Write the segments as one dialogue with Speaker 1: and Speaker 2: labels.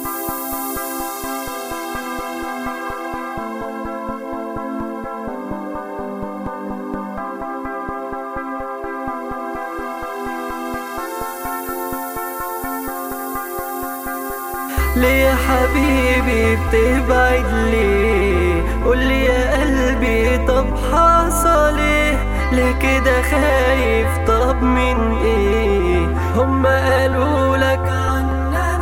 Speaker 1: ليه يا حبيبي بتبعد ليه قولي يا قلبي طب حصل ايه ليه كده خايف طب من ايه هما قالوا لك عننا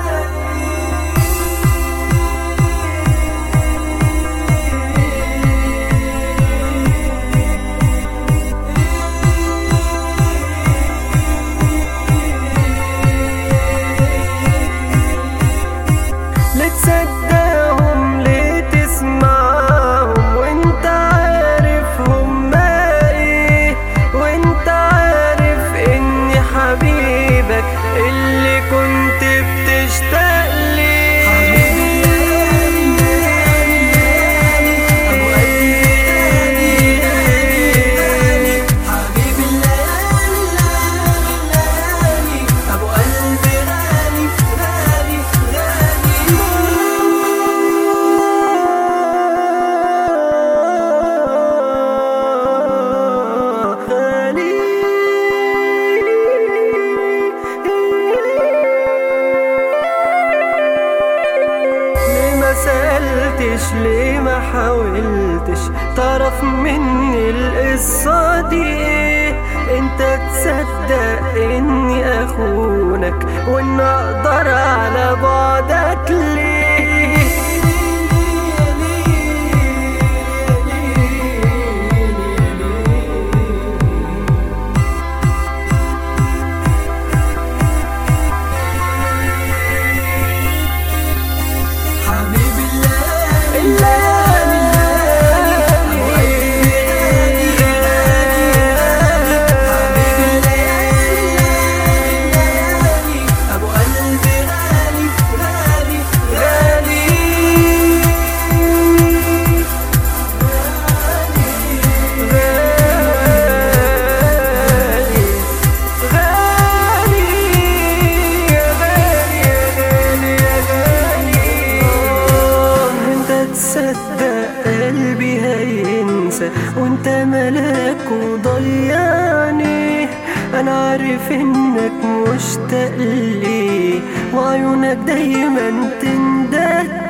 Speaker 1: ليه تصدقهم ليه تسمعهم وانت عارف هما ايه وانت عارف اني حبيبك اللي كنت بتشتاق ليه حبيب الليالي الليالي ابو قلبي غالي غالي غالي ليه ما سألتش ليه ما حاولتش تعرف مني القصة دي ايه انت تصدق اني اخونك وان اقدر على بعدك ليه حبيبي الليالي أبو قلبي غالي غالي غالي غالي غالي يا غالي يا غالي يا غالي آه، انت تصدق قلبي هينسى وانت ملاك وضيعني انا عارف انك مشتاق لي وعيونك دايما تندهلي